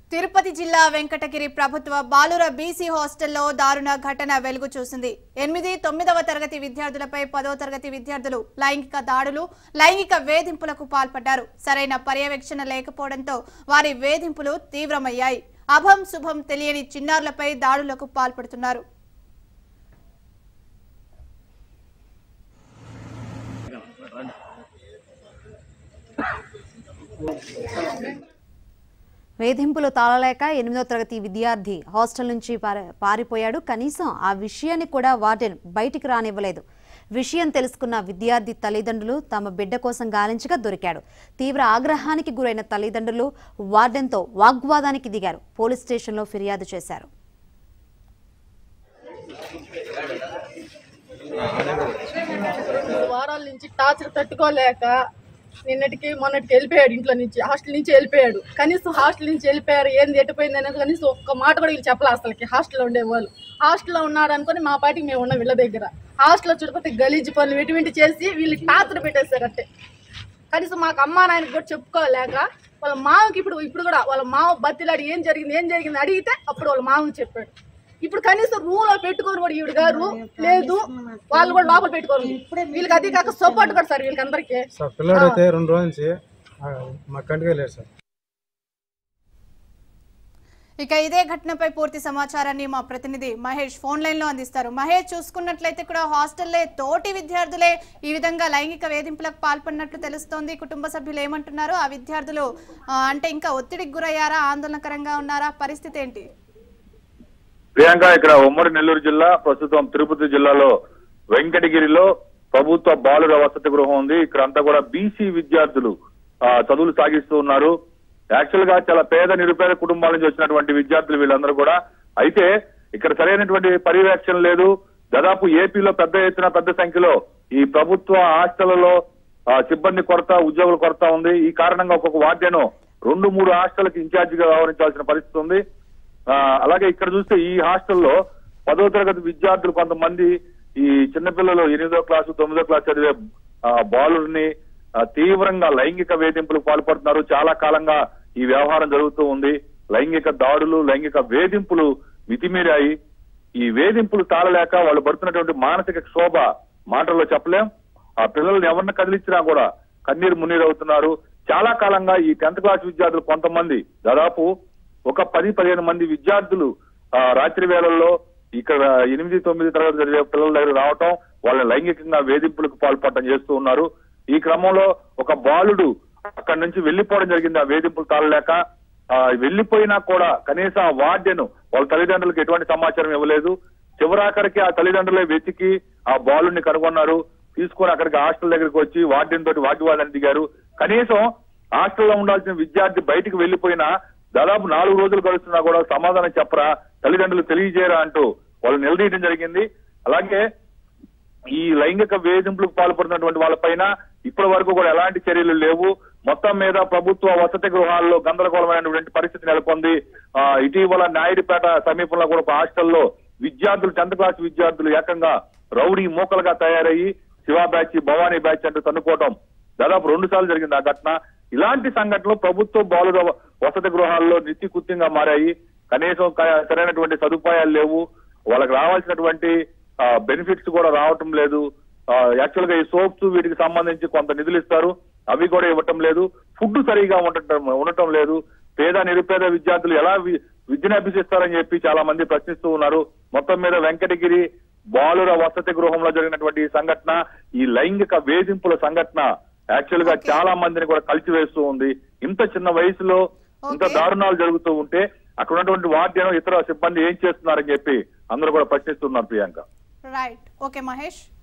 తిరుపతి జిల్లా వెంకటగిరి ప్రభుత్వ బాలుర బీసీ హాస్టల్లో దారుణ ఘటన వెలుగు చూసింది ఎనిమిది తొమ్మిదవ తరగతి విద్యార్థులపై పదో తరగతి విద్యార్థులు లైంగిక దాడులు లైంగిక వేధింపులకు పాల్పడ్డారు సరైన పర్యవేక్షణ లేకపోవడంతో వారి వేధింపులు తీవ్రమయ్యాయి అభం శుభం తెలియని చిన్నారులపై దాడులకు పాల్పడుతున్నారు వేధింపులు తాళలేక ఎనిమిదో తరగతి విద్యార్థి హాస్టల్ నుంచి పారి- పారిపోయాడు కనీసం ఆ విషయాన్ని కూడా వార్డెన్ బయటికి రానివ్వలేదు విషయం తెలుసుకున్న విద్యార్థి తల్లిదండ్రులు తమ బిడ్డ కోసం గాలించగా దొరికాడు తీవ్ర ఆగ్రహానికి గురైన తల్లిదండ్రులు వార్డెన్తో వాగ్వాదానికి దిగారు పోలీస్ స్టేషన్లో ఫిర్యాదు చేశారు మూడు వారాల నుంచి టార్చర్ తట్టుకోలేక నిన్నటికి మొన్నటికి వెళ్ళిపోయాడు ఇంట్లో నుంచి హాస్టల్ నుంచి వెళ్ళిపోయాడు కనీసం హాస్టల్ నుంచి వెళ్ళిపోయారు ఏంది ఎట్టిపోయింది అనేది కనీసం ఒక్క మాట కూడా వీళ్ళు చెప్పలే అసలుకి హాస్టల్లో ఉండేవాళ్ళు హాస్టల్లో ఉన్నాడు అనుకుని మా పాటికి మేము ఉన్నాం వీళ్ళ దగ్గర హాస్టల్లో చుట్టుపక్కల గలీజు పనులు ఇటువంటి చేసి వీళ్ళు టార్చర్ పెట్టేశారు అంటే కనీసం మాకు అమ్మా నాయనకి కూడా చెప్పుకోలేక వాళ్ళ మామకి ఇప్పుడు ఇప్పుడు కూడా వాళ్ళ మామ బతిలాడి ఏం జరిగింది ఏం జరిగింది అడిగితే అప్పుడు వాళ్ళ మామకి చెప్పాడు ఇప్పుడు కనీసం రూమ్ లో పెట్టుకొని కూడా ఈవిడ గారు లేదు వాళ్ళు కూడా లోపల పెట్టుకోరు వీళ్ళకి అది కాక సపోర్ట్ కూడా సార్ వీళ్ళకి అందరికి సార్ పిల్లాడు అయితే రెండు రోజుల నుంచి ఆ, మా కంటికి వెళ్ళాడు సార్ ఇక ఇదే ఘటనపై పూర్తి సమాచారాన్ని మా ప్రతినిధి మహేష్ ఫోన్ లైన్ లో అందిస్తారు మహేష్ చూసుకున్నట్లయితే కూడా హాస్టల్లే తోటి విద్యార్థులే ఈ విధంగా లైంగిక వేధింపులకు పాల్పడినట్లు తెలుస్తోంది కుటుంబ సభ్యులు ఏమంటున్నారు ఆ విద్యార్థులు ఆ, అంటే ఇంకా ఒత్తిడికి గురయ్యారా ఆందోళనకరంగా ఉన్నారా పరిస్థితి ఏంటి ప్రియాంక ఇక్కడ ఉమ్మడి నెల్లూరు జిల్లా ప్రస్తుతం తిరుపతి జిల్లాలో వెంకటగిరిలో ప్రభుత్వ బాలుర వసతి గృహం ఉంది ఇక్కడ అంతా కూడా బీసీ విద్యార్థులు ఆ, చదువులు సాగిస్తూ ఉన్నారు యాక్చువల్ గా చాలా పేద నిరుపేద కుటుంబాల నుంచి వచ్చినటువంటి విద్యార్థులు వీళ్ళందరూ కూడా అయితే ఇక్కడ సరైనటువంటి పర్యవేక్షణ లేదు దాదాపు ఏపీలో పెద్ద ఎత్తున పెద్ద సంఖ్యలో ఈ ప్రభుత్వ హాస్టళ్లలో ఆ, సిబ్బంది కొరత ఉద్యోగుల కొరత ఉంది ఈ కారణంగా ఒక్కొక్క వార్డెను రెండు మూడు హాస్టల్కి ఇన్ఛార్జిగా వ్యవహరించాల్సిన పరిస్థితి ఉంది ఆ, అలాగే ఇక్కడ చూస్తే ఈ హాస్టల్లో పదో తరగతి విద్యార్థులు కొంతమంది ఈ చిన్నపిల్లలు ఎనిమిదో క్లాసు తొమ్మిదో క్లాస్ చదివే ఆ, బాలుల్ని ఆ, తీవ్రంగా లైంగిక వేధింపులకు పాల్పడుతున్నారు చాలా కాలంగా ఈ వ్యవహారం జరుగుతూ ఉంది లైంగిక దాడులు లైంగిక వేధింపులు మితిమీరాయి ఈ వేధింపులు తాళలేక వాళ్ళు పడుతున్నటువంటి మానసిక క్షోభ మాటల్లో చెప్పలేం ఆ పిల్లల్ని ఎవరిని కదిలించినా కూడా కన్నీరు మున్నీరు అవుతున్నారు చాలా కాలంగా ఈ టెన్త్ క్లాస్ విద్యార్థులు కొంతమంది దాదాపు ఒక పది పదిహేను మంది విద్యార్థులు ఆ, రాత్రి వేళల్లో ఇక్కడ ఎనిమిది తొమ్మిది తరగతి చదివే పిల్లల దగ్గర రావటం వాళ్ళని లైంగికంగా వేధింపులకు పాల్పడటం చేస్తూ ఉన్నారు ఈ క్రమంలో ఒక బాలుడు అక్కడి నుంచి వెళ్లిపోవడం జరిగింది ఆ వేధింపులు తాళలేక ఆ, వెళ్లిపోయినా కూడా కనీసం ఆ వార్డెను వాళ్ళ తల్లిదండ్రులకు ఎటువంటి సమాచారం ఇవ్వలేదు చివరాఖరికి ఆ తల్లిదండ్రులే వెతికి ఆ బాలుని కనుగొన్నారు తీసుకొని అక్కడికి హాస్టల్ దగ్గరికి వచ్చి వార్డెన్ తోటి వాగ్వాదానికి దిగారు కనీసం హాస్టల్లో ఉండాల్సిన విద్యార్థి బయటికి వెళ్లిపోయినా దాదాపు నాలుగు రోజులు గడుస్తున్నా కూడా సమాధానం చెప్పరా తల్లిదండ్రులు తెలియజేయరా అంటూ వాళ్ళు నిలదీయడం జరిగింది అలాగే ఈ లైంగిక వేధింపులకు పాల్పడుతున్నటువంటి వాళ్ళపైన ఇప్పటి వరకు కూడా ఎలాంటి చర్యలు లేవు మొత్తం మీద ప్రభుత్వ వసతి గృహాల్లో గందరగోళమైనటువంటి పరిస్థితి నెలకొంది ఆ, ఇటీవల నాయుడుపేట సమీపంలో కూడా ఒక హాస్టల్లో విద్యార్థులు టెన్త్ క్లాస్ విద్యార్థులు ఏకంగా రౌడీ మూకలుగా తయారయ్యి శివ బ్యాచ్ భవానీ బ్యాచ్ అంటూ తన్నుకోవటం దాదాపు రెండు సార్లు జరిగింది ఆ ఘటన ఇలాంటి సంఘటనలు ప్రభుత్వ బాలుర వసతి గృహాల్లో నిత్యకృత్యంగా మారాయి కనీసం క- సరైనటువంటి సదుపాయాలు లేవు వాళ్ళకి రావాల్సినటువంటి బెనిఫిట్స్ కూడా రావటం లేదు యాక్చువల్ గా ఈ సోప్స్ వీటికి సంబంధించి కొంత నిధులు ఇస్తారు అవి కూడా ఇవ్వటం లేదు ఫుడ్ సరిగా ఉండటం ఉండటం లేదు పేద నిరుపేద విద్యార్థులు ఎలా వి- విద్యను అభ్యసిస్తారని చెప్పి చాలా మంది ప్రశ్నిస్తూ ఉన్నారు మొత్తం మీద వెంకటగిరి బాలుర వసతి గృహంలో జరిగినటువంటి ఈ సంఘటన ఈ లైంగిక వేధింపుల సంఘటన యాక్చువల్ గా చాలా మందిని కూడా కలిసివేస్తూ ఉంది ఇంత చిన్న వయసులో ఇంత Okay. దారుణాలు జరుగుతూ ఉంటే అక్కడ ఉన్నటువంటి వార్డెన్ ఇతర సిబ్బంది ఏం చేస్తున్నారని చెప్పి అందరూ కూడా ప్రశ్నిస్తున్నారు ప్రియాంక రైట్ ఓకే మహేష్